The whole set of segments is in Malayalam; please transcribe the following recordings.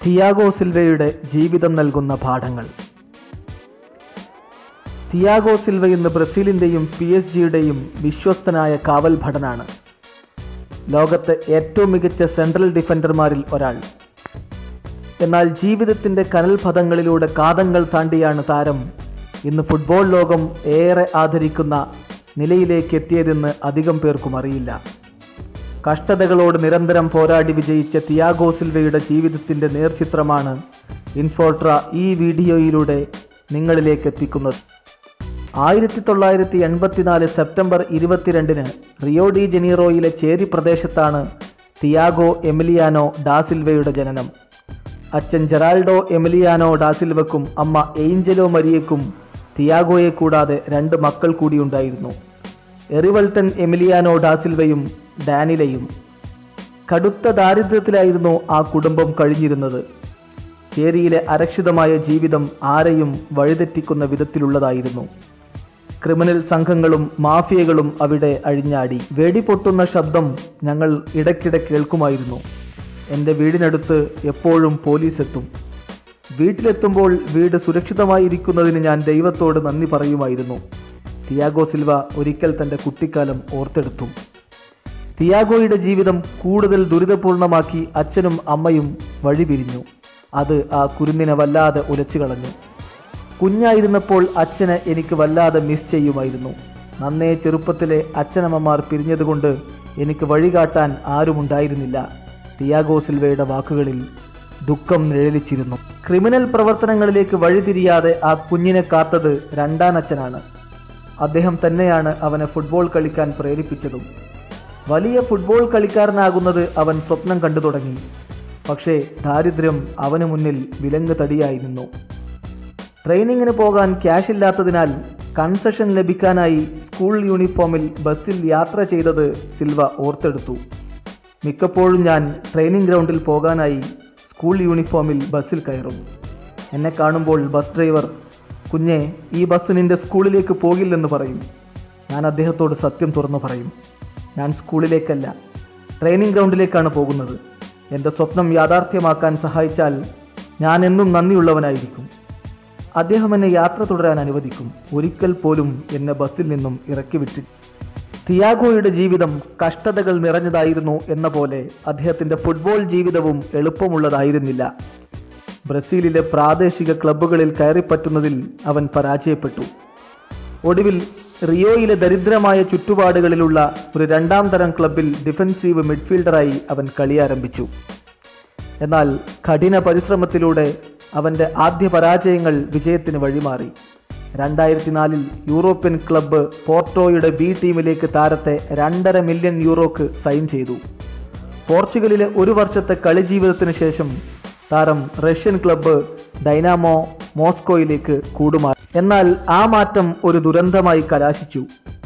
തിയാഗോ സിൽവയുടെ ജീവിതം നൽകുന്ന പാഠങ്ങൾ തിയാഗോ സിൽവ ഇന്ന് ബ്രസീലിൻ്റെയും പി എസ് ജിയുടെയും വിശ്വസ്തനായ കാവൽ ഭടനാണ് ലോകത്തെ ഏറ്റവും മികച്ച സെൻട്രൽ ഡിഫൻഡർമാരിൽ ഒരാൾ എന്നാൽ ജീവിതത്തിൻ്റെ കനൽപഥങ്ങളിലൂടെ കാതങ്ങൾ താണ്ടിയാണ് താരം ഇന്ന് ഫുട്ബോൾ ലോകം ഏറെ ആദരിക്കുന്ന നിലയിലേക്ക് എത്തിയതെന്ന് അധികം പേർക്കും അറിയില്ല കഷ്ടതകളോട് നിരന്തരം പോരാടി വിജയിച്ച തിയാഗോ സിൽവയുടെ ജീവിതത്തിൻ്റെ നേർചിത്രമാണ് ഇൻസ്പോട്ര ഈ വീഡിയോയിലൂടെ നിങ്ങളിലേക്ക് എത്തിക്കുന്നത് ആയിരത്തി തൊള്ളായിരത്തി എൺപത്തിനാല് സെപ്റ്റംബർ ഇരുപത്തിരണ്ടിന് റിയോ ഡി ജനീറോയിലെ ചേരി പ്രദേശത്താണ് തിയാഗോ എമിലിയാനോ ഡാസിൽവയുടെ ജനനം അച്ഛൻ ജെറാൾഡോ എമിലിയാനോ ഡാസിൽവക്കും അമ്മ ഏഞ്ചലോ മരിയക്കും തിയാഗോയെ കൂടാതെ രണ്ട് മക്കൾ കൂടിയുണ്ടായിരുന്നു എറിവൾട്ടൻ എമിലിയാനോ ഡാസിൽവയും ഡാനിലയും കടുത്ത ദാരിദ്ര്യത്തിലായിരുന്നു ആ കുടുംബം കഴിഞ്ഞിരുന്നത് ചേരിയിലെ അരക്ഷിതമായ ജീവിതം ആരെയും വഴിതെറ്റിക്കുന്ന വിധത്തിലുള്ളതായിരുന്നു ക്രിമിനൽ സംഘങ്ങളും മാഫിയകളും അവിടെ അഴിഞ്ഞാടി വെടിപൊട്ടുന്ന ശബ്ദം ഞങ്ങൾ ഇടയ്ക്കിടെ കേൾക്കുമായിരുന്നു എൻ്റെ വീടിനടുത്ത് എപ്പോഴും പോലീസ് എത്തും വീട്ടിലെത്തുമ്പോൾ വീട് സുരക്ഷിതമായിരിക്കുന്നതിന് ഞാൻ ദൈവത്തോട് നന്ദി പറയുമായിരുന്നു തിയാഗോ സിൽവ ഒരിക്കൽ തൻ്റെ കുട്ടിക്കാലം ഓർത്തെടുത്തു തിയാഗോയുടെ ജീവിതം കൂടുതൽ ദുരിതപൂർണമാക്കി അച്ഛനും അമ്മയും വഴിപിരിഞ്ഞു അത് ആ കുരുന്നിനെ വല്ലാതെ ഉലച്ചു കളഞ്ഞു കുഞ്ഞായിരുന്നപ്പോൾ അച്ഛനെ എനിക്ക് വല്ലാതെ മിസ് ചെയ്യുമായിരുന്നു നന്നേ ചെറുപ്പത്തിലെ അച്ഛനമ്മമാർ പിരിഞ്ഞതുകൊണ്ട് എനിക്ക് വഴികാട്ടാൻ ആരുമുണ്ടായിരുന്നില്ല തിയാഗോ സിൽവയുടെ വാക്കുകളിൽ ദുഃഖം നിഴലിച്ചിരുന്നു ക്രിമിനൽ പ്രവർത്തനങ്ങളിലേക്ക് വഴിതിരിയാതെ ആ കുഞ്ഞിനെ കാത്തത് രണ്ടാനച്ഛനാണ് അദ്ദേഹം തന്നെയാണ് അവനെ ഫുട്ബോൾ കളിക്കാൻ പ്രേരിപ്പിച്ചതും വലിയ ഫുട്ബോൾ കളിക്കാരനാകുന്നത് അവൻ സ്വപ്നം കണ്ടു തുടങ്ങി പക്ഷേ ദാരിദ്ര്യം അവന് മുന്നിൽ വിലങ്ങ് തടിയായി നിന്നു ട്രെയിനിങ്ങിന് പോകാൻ ക്യാഷ് ഇല്ലാത്തതിനാൽ കൺസെഷൻ ലഭിക്കാനായി സ്കൂൾ യൂണിഫോമിൽ ബസ്സിൽ യാത്ര ചെയ്തത് സിൽവ ഓർത്തെടുത്തു മിക്കപ്പോഴും ഞാൻ ട്രെയിനിങ് ഗ്രൗണ്ടിൽ പോകാനായി സ്കൂൾ യൂണിഫോമിൽ ബസ്സിൽ കയറും എന്നെ കാണുമ്പോൾ ബസ് ഡ്രൈവർ കുഞ്ഞെ ഈ ബസ് നിന്റെ സ്കൂളിലേക്ക് പോകില്ലെന്ന് പറയും ഞാൻ അദ്ദേഹത്തോട് സത്യം തുറന്നു പറയും ഞാൻ സ്കൂളിലേക്കല്ല ട്രെയിനിങ് ഗ്രൗണ്ടിലേക്കാണ് പോകുന്നത് എൻ്റെ സ്വപ്നം യാഥാർത്ഥ്യമാക്കാൻ സഹായിച്ചാൽ ഞാൻ എന്നും നന്ദിയുള്ളവനായിരിക്കും അദ്ദേഹം എന്നെ യാത്ര തുടരാൻ അനുവദിക്കും ഒരിക്കൽ പോലും എന്നെ ബസ്സിൽ നിന്നും ഇറക്കി വിട്ടി തിയാഗോയുടെ ജീവിതം കഷ്ടതകൾ നിറഞ്ഞതായിരുന്നു എന്ന പോലെ അദ്ദേഹത്തിൻ്റെ ഫുട്ബോൾ ജീവിതവും എളുപ്പമുള്ളതായിരുന്നില്ല ബ്രസീലിലെ പ്രാദേശിക ക്ലബ്ബുകളിൽ കയറിപ്പറ്റുന്നതിൽ അവൻ പരാജയപ്പെട്ടു ഒടുവിൽ റിയോയിലെ ദരിദ്രമായ ചുറ്റുപാടുകളിലുള്ള ഒരു രണ്ടാം തരം ക്ലബിൽ ഡിഫൻസീവ് മിഡ്ഫീൽഡറായി അവൻ കളിയാരംഭിച്ചു എന്നാൽ കഠിന പരിശ്രമത്തിലൂടെ അവൻ്റെ ആദ്യ പരാജയങ്ങൾ വിജയത്തിന് വഴിമാറി രണ്ടായിരത്തി നാലിൽ യൂറോപ്യൻ ക്ലബ്ബ് പോർട്ടോയുടെ ബി ടീമിലേക്ക് താരത്തെ രണ്ടര മില്യൺ യൂറോക്ക് സൈൻ ചെയ്തു പോർച്ചുഗലിലെ ഒരു വർഷത്തെ കളി ജീവിതത്തിന് ശേഷം താരം റഷ്യൻ ക്ലബ്ബ് ഡൈനാമോ മോസ്കോയിലേക്ക് കൂടുമാറി എന്നാൽ ആ മാറ്റം ഒരു ദുരന്തമായി കലാശിച്ചു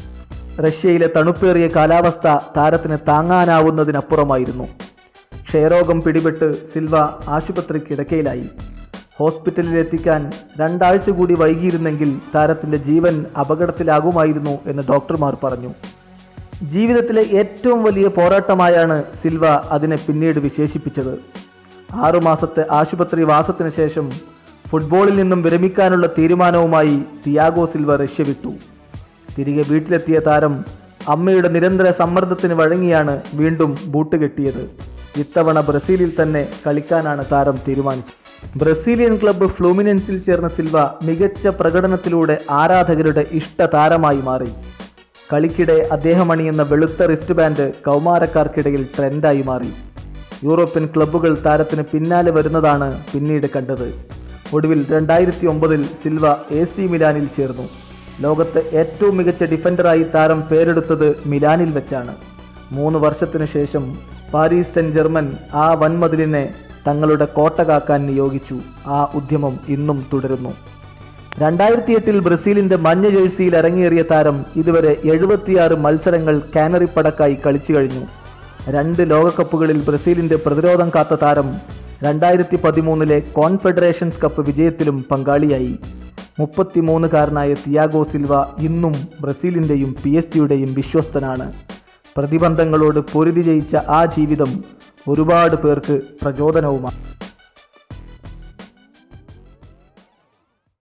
റഷ്യയിലെ തണുപ്പേറിയ കാലാവസ്ഥ താരത്തിന് താങ്ങാനാവുന്നതിനപ്പുറമായിരുന്നു ക്ഷയരോഗം പിടിപെട്ട് സിൽവ ആശുപത്രി കിടക്കയിലായി ഹോസ്പിറ്റലിലെത്തിക്കാൻ രണ്ടാഴ്ച കൂടി വൈകിയിരുന്നെങ്കിൽ താരത്തിൻ്റെ ജീവൻ അപകടത്തിലാകുമായിരുന്നു എന്ന് ഡോക്ടർമാർ പറഞ്ഞു ജീവിതത്തിലെ ഏറ്റവും വലിയ പോരാട്ടമായാണ് സിൽവ അതിനെ പിന്നീട് വിശേഷിപ്പിച്ചത് ആറുമാസത്തെ ആശുപത്രി വാസത്തിന് ശേഷം ഫുട്ബോളിൽ നിന്നും വിരമിക്കാനുള്ള തീരുമാനവുമായി തിയാഗോ സിൽവ റഷ്യ വിട്ടു തിരികെ വീട്ടിലെത്തിയ താരം അമ്മയുടെ നിരന്തര സമ്മർദ്ദത്തിന് വഴങ്ങിയാണ് വീണ്ടും ബൂട്ട് കെട്ടിയത് ഇത്തവണ ബ്രസീലിൽ തന്നെ കളിക്കാനാണ് താരം തീരുമാനിച്ചത് ബ്രസീലിയൻ ക്ലബ്ബ് ഫ്ലൂമിനൻസിൽ ചേർന്ന സിൽവ മികച്ച പ്രകടനത്തിലൂടെ ആരാധകരുടെ ഇഷ്ട താരമായി മാറി കളിക്കിടെ അദ്ദേഹം അണിയുന്ന വെളുത്ത റിസ്റ്റ് ബാൻഡ് കൗമാരക്കാർക്കിടയിൽ ട്രെൻഡായി മാറി യൂറോപ്യൻ ക്ലബ്ബുകൾ താരത്തിന് പിന്നാലെ വരുന്നതാണ് പിന്നീട് കണ്ടത് ഒടുവിൽ രണ്ടായിരത്തി ഒമ്പതിൽ സിൽവ എ സി മിലാനിൽ ചേർന്നു ലോകത്തെ ഏറ്റവും മികച്ച ഡിഫൻഡറായി താരം പേരെടുത്തത് മിലാനിൽ വെച്ചാണ് മൂന്ന് വർഷത്തിനു ശേഷം പാരീസ് സെന്റ് ജർമ്മൻ ആ വൻമതിലിനെ തങ്ങളുടെ കോട്ട കാക്കാൻ നിയോഗിച്ചു ആ ഉദ്യമം ഇന്നും തുടരുന്നു രണ്ടായിരത്തി എട്ടിൽ ബ്രസീലിന്റെ മഞ്ഞ ജേഴ്സിയിൽ ഇറങ്ങിയേറിയ താരം ഇതുവരെ എഴുപത്തിയാറ് മത്സരങ്ങൾ കാനറി പടക്കായി കളിച്ചു കഴിഞ്ഞു രണ്ട് ലോകകപ്പുകളിൽ ബ്രസീലിന്റെ പ്രതിരോധം കാത്ത താരം രണ്ടായിരത്തി പതിമൂന്നിലെ കോൺഫെഡറേഷൻസ് കപ്പ് വിജയത്തിലും പങ്കാളിയായി മുപ്പത്തിമൂന്നുകാരനായ തിയാഗോ സിൽവ ഇന്നും ബ്രസീലിൻ്റെയും പി എസ് ജിയുടെയും വിശ്വസ്തനാണ് പ്രതിബന്ധങ്ങളോട് പൊരുതി ജയിച്ച ആ ജീവിതം ഒരുപാട് പേർക്ക് പ്രചോദനവുമാണ്